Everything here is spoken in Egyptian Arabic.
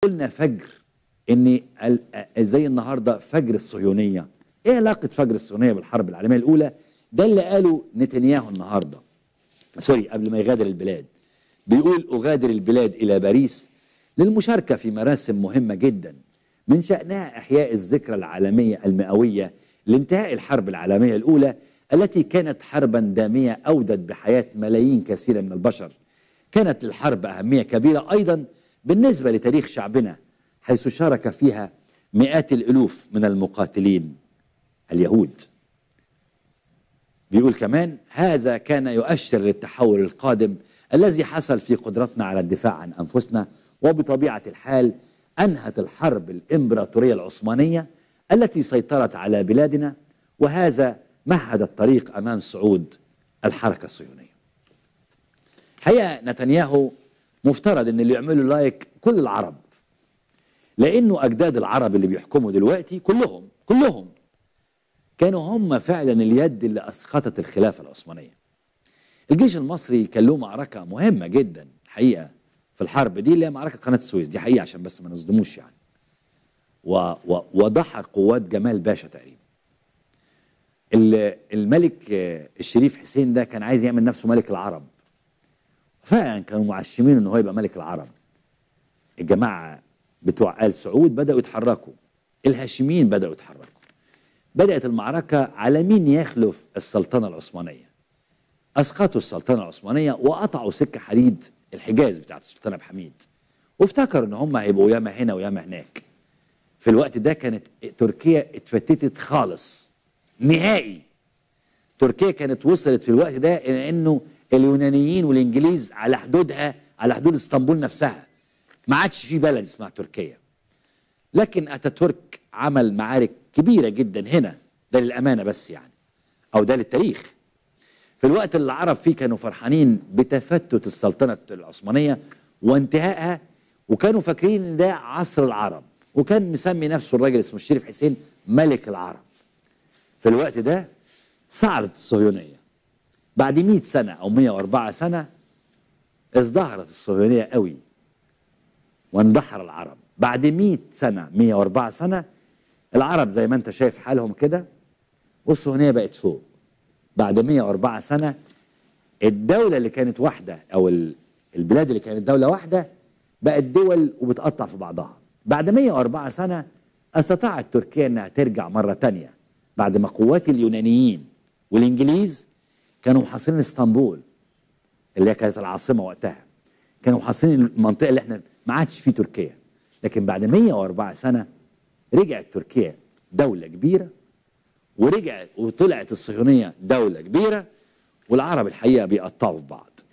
قلنا فجر ان ال- زي النهارده فجر الصهيونيه ايه علاقه فجر الصهيونيه بالحرب العالميه الاولى ده اللي قاله نتنياهو النهارده سوري قبل ما يغادر البلاد بيقول اغادر البلاد الى باريس للمشاركه في مراسم مهمه جدا من شانها احياء الذكرى العالميه المئويه لانتهاء الحرب العالميه الاولى التي كانت حربا داميه اودت بحياه ملايين كثيره من البشر كانت للحرب اهميه كبيره ايضا بالنسبه لتاريخ شعبنا حيث شارك فيها مئات الالوف من المقاتلين اليهود بيقول كمان هذا كان يؤشر للتحول القادم الذي حصل في قدرتنا على الدفاع عن انفسنا وبطبيعه الحال انهت الحرب الامبراطوريه العثمانيه التي سيطرت على بلادنا وهذا مهد الطريق امام صعود الحركه الصهيونيه. حقيقه نتنياهو مفترض ان اللي يعملوا لايك كل العرب لانه اجداد العرب اللي بيحكموا دلوقتي كلهم كلهم كانوا هم فعلا اليد اللي اسقطت الخلافه العثمانيه. الجيش المصري كان له معركه مهمه جدا الحقيقه في الحرب دي اللي هي معركه قناه السويس دي حقيقه عشان بس ما نصدموش يعني. و و ودحر قوات جمال باشا تقريبا. ال- الملك آه، الشريف حسين ده كان عايز يعمل نفسه ملك العرب. فعلا كانوا معشمين ان هو يبقى ملك العرب. الجماعه بتوع ال سعود بداوا يتحركوا. الهاشميين بداوا يتحركوا. بدأت المعركة على مين يخلف السلطنة العثمانية أسقطوا السلطنة العثمانية وقطعوا سكة حديد الحجاز بتاعت السلطان عبد الحميد وافتكروا ان هم هيبقوا ياما هنا وياما هناك في الوقت ده كانت تركيا اتفتتت خالص نهائي تركيا كانت وصلت في الوقت ده الى انه اليونانيين والانجليز على حدودها على حدود اسطنبول نفسها ما عادش في بلد اسمها تركيا لكن اتاتورك عمل معارك كبيره جدا هنا ده للامانه بس يعني او ده للتاريخ في الوقت اللي العرب فيه كانوا فرحانين بتفتت السلطنه العثمانيه وانتهائها وكانوا فاكرين ان ده عصر العرب وكان مسمي نفسه الراجل اسمه الشريف حسين ملك العرب في الوقت ده صعدت الصهيونيه بعد 100 سنه او 104 سنه ازدهرت الصهيونيه قوي واندحر العرب بعد 100 سنه 104 سنه العرب زي ما انت شايف حالهم كده والصهيونيه بقت فوق بعد 104 سنه الدوله اللي كانت واحده او ال- البلاد اللي كانت دوله واحده بقت دول وبتقطع في بعضها بعد 104 سنه استطاعت تركيا انها ترجع مره تانية بعد ما قوات اليونانيين والانجليز كانوا محاصرين اسطنبول اللي هي كانت العاصمه وقتها كانوا محاصرين المنطقه اللي احنا ما عادش فيه تركيا لكن بعد 104 سنه رجعت تركيا دوله كبيره ورجعت وطلعت الصهيونيه دوله كبيره والعرب الحقيقه بيقطعوا في بعض